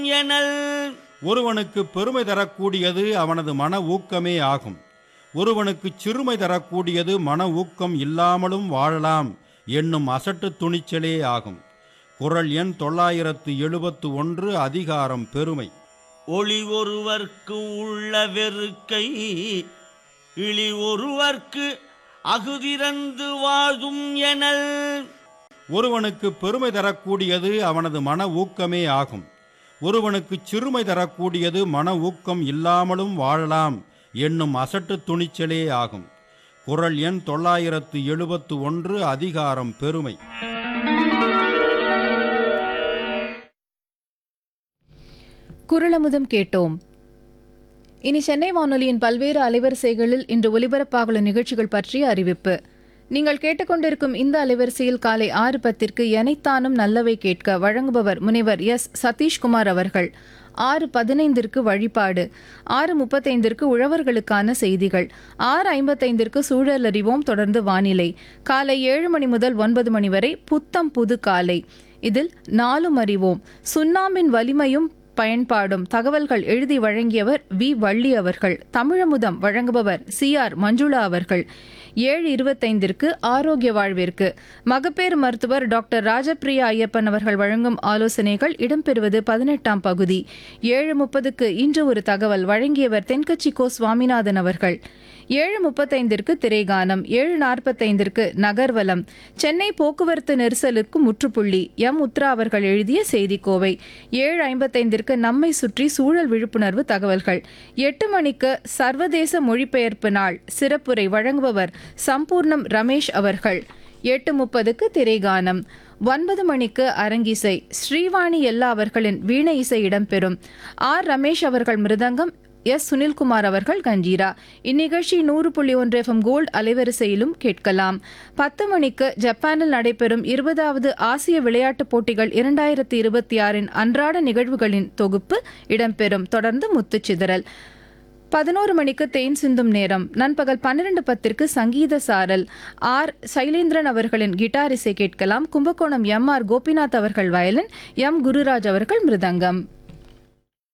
எனல் ஒருவனுக்கு பெருமை தரக்கூடியது அவனது மன ஊக்கமே ஆகும் ஒருவனுக்கு சிறுமை தரக்கூடியது மன ஊக்கம் இல்லாமலும் வாழலாம் என்னும் அசட்டு துணிச்சலே ஆகும் குறள் எண் தொள்ளாயிரத்து எழுபத்து ஒன்று அதிகாரம் பெருமை ஒளி ஒருவர்க்கு உள்ள வெறுக்கை இழி ஒருவர்க்கு அகுதிறந்து வாழும் எனல் ஒருவனுக்கு பெருமை தரக்கூடியது அவனது மன ஊக்கமே ஆகும் ஒருவனுக்கு சிறுமை தரக்கூடியது மன ஊக்கம் இல்லாமலும் வாழலாம் என்னும் அசட்டு துணிச்சலே ஆகும் குறள் எண் தொள்ளாயிரத்து எழுபத்து ஒன்று அதிகாரம் பெருமை குரலமுதம் கேட்டோம் இனி சென்னை வானொலியின் பல்வேறு அலைவரிசைகளில் இன்று ஒலிபரப்பாகுள்ள நிகழ்ச்சிகள் பற்றிய அறிவிப்பு நீங்கள் கேட்டுக்கொண்டிருக்கும் இந்த அலைவரிசையில் காலை ஆறு பத்திற்கு எனைத்தானும் நல்லவை கேட்க வழங்குபவர் முனைவர் எஸ் சதீஷ்குமார் அவர்கள் ஆறு பதினைந்திற்கு வழிபாடு ஆறு முப்பத்தைந்திற்கு உழவர்களுக்கான செய்திகள் ஆறு ஐம்பத்தைந்திற்கு சூழல் அறிவோம் தொடர்ந்து வானிலை காலை ஏழு மணி முதல் ஒன்பது மணி வரை புத்தம் புது காலை இதில் நாலும் அறிவோம் சுண்ணாம்பின் வலிமையும் பயன்பாடும் தகவல்கள் எழுதி வழங்கியவர் வி வள்ளி அவர்கள் தமிழமுதம் வழங்குபவர் சி ஆர் மஞ்சுளா அவர்கள் ஏழு இருபத்தைந்திற்கு ஆரோக்கிய வாழ்விற்கு மகப்பேறு மருத்துவர் டாக்டர் ராஜப்பிரியா ஐயப்பன் அவர்கள் வழங்கும் ஆலோசனைகள் இடம்பெறுவது பதினெட்டாம் பகுதி ஏழு முப்பதுக்கு இன்று ஒரு தகவல் வழங்கியவர் தென்கட்சி கோ சுவாமிநாதன் அவர்கள் ஏழு முப்பத்தைந்திற்கு திரைகானம் ஏழு நாற்பத்தைந்திற்கு நகர்வலம் சென்னை போக்குவரத்து நெரிசலுக்கு முற்றுப்புள்ளி எம் உத்ரா அவர்கள் எழுதிய செய்திக்கோவை ஏழு ஐம்பத்தைந்திற்கு நம்மை சுற்றி சூழல் விழிப்புணர்வு தகவல்கள் எட்டு மணிக்கு சர்வதேச மொழிபெயர்ப்பு நாள் சிறப்புரை வழங்குபவர் சம்பூர்ணம் ரமேஷ் அவர்கள் எட்டு முப்பதுக்கு திரைகானம் ஒன்பது மணிக்கு அரங்கிசை ஸ்ரீவாணி எல்லா அவர்களின் வீணை இசை இடம்பெறும் ஆர் ரமேஷ் அவர்கள் மிருதங்கம் எஸ் சுனில்குமார் அவர்கள் கஞ்சீரா இந்நிகழ்ச்சி நூறு புள்ளி ஒன்று எஃப்எம் கோல்ட் அலைவரிசையிலும் கேட்கலாம் பத்து மணிக்கு ஜப்பானில் நடைபெறும் இருபதாவது ஆசிய விளையாட்டுப் போட்டிகள் இரண்டாயிரத்தி இருபத்தி ஆறின் அன்றாட நிகழ்வுகளின் தொகுப்பு இடம்பெறும் தொடர்ந்து முத்துச்சிதறல் பதினோரு மணிக்கு தேன் சிந்தும் நேரம் நண்பகல் பன்னிரண்டு பத்திற்கு சங்கீத சாரல் ஆர் சைலேந்திரன் அவர்களின் கிட்டார் இசை கேட்கலாம் கும்பகோணம் எம் ஆர் கோபிநாத் அவர்கள் வயலின் எம் குருராஜ் அவர்கள் மிருதங்கம்